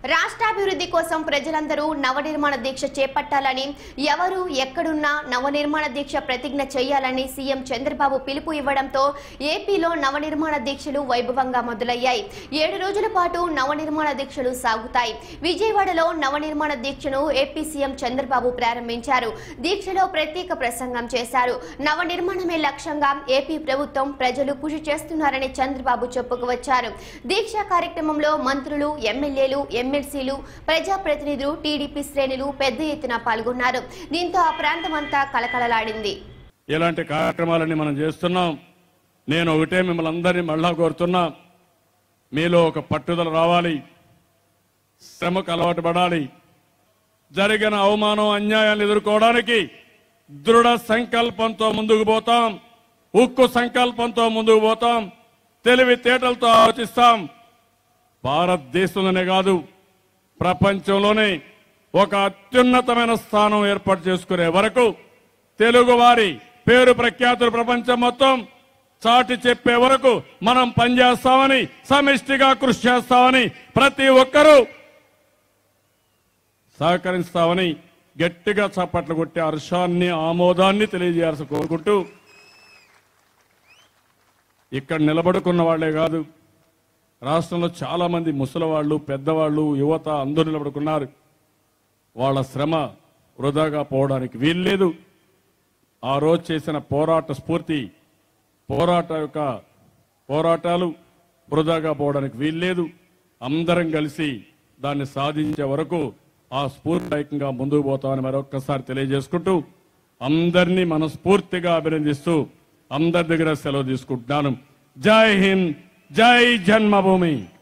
రాష్ట్రాభివృద్ధి కోసం ప్రజలందరూ నవనిర్మాణ దీక్ష చేపట్టాలని ఎవరు ఎక్కడున్నా నవనిర్మాణ దీక్ష ప్రతిజ్ఞ చేయాలని సీఎం చంద్రబాబు పిలుపు ఇవ్వడంతో ఏపీలో నవనిర్మాణ దీక్షలు వైభవంగా మొదలయ్యాయి ఏడు రోజుల పాటు నవనిర్మాణ దీక్షలు సాగుతాయి విజయవాడలో నవనిర్మాణ దీక్షను ఏపీ సీఎం చంద్రబాబు ప్రారంభించారు దీక్షలో ప్రత్యేక ప్రసంగం చేశారు నవనిర్మాణమే లక్ష్యంగా ఏపీ ప్రభుత్వం ప్రజలు కృషి చేస్తున్నారని చంద్రబాబు చెప్పుకువచ్చారు దీక్ష కార్యక్రమంలో మంత్రులు ఎమ్మెల్యేలు ఎమ్మెల్సీలు ప్రజాప్రతినిధులు టీడీపీ శ్రేణులు పెద్ద ఎత్తున పాల్గొన్నారు దీంతో ఆ ప్రాంతమంతా కలకలలాడింది ఇలాంటి కార్యక్రమాలన్నీ మనం చేస్తున్నాం నేను ఒకటే మిమ్మల్ని అందరినీ మళ్ళా కోరుతున్నా మీలో ఒక పట్టుదల రావాలి శ్రమకు అలవాటు పడాలి జరిగిన అవమానం అన్యాయాన్ని ఎదుర్కోవడానికి దృఢ సంకల్పంతో ముందుకు పోతాం ఉక్కు సంకల్పంతో ముందుకు పోతాం తెలివితేటలతో ఆలోచిస్తాం భారతదేశంలోనే కాదు ప్రపంచంలోనే ఒక అత్యున్నతమైన స్థానం ఏర్పాటు చేసుకునే వరకు తెలుగువారి పేరు ప్రఖ్యాతులు ప్రపంచం మొత్తం చాటి చెప్పే వరకు మనం పనిచేస్తామని సమిష్టిగా కృషి చేస్తామని ప్రతి ఒక్కరూ సహకరిస్తామని గట్టిగా చప్పట్లు కొట్టే హర్షాన్ని ఆమోదాన్ని తెలియజేయాల్సి కోరుకుంటూ ఇక్కడ నిలబడుకున్న వాళ్లే కాదు రాష్ట్రంలో చాలా మంది ముసలివాళ్ళు పెద్దవాళ్ళు యువత అందరూ నిలబడుకున్నారు వాళ్ళ శ్రమ వృధాగా పోవడానికి వీల్లేదు ఆ రోజు చేసిన పోరాట స్ఫూర్తి పోరాట యొక్క పోరాటాలు వృధాగా పోవడానికి వీల్లేదు అందరం కలిసి దాన్ని సాధించే వరకు ఆ స్ఫూర్తిదాయకంగా ముందుకు పోతామని మరొక్కసారి తెలియజేసుకుంటూ అందరినీ మనస్ఫూర్తిగా అభినందిస్తూ అందరి దగ్గర సెలవు తీసుకుంటున్నాను జై హింద్ జై జన్మభూమి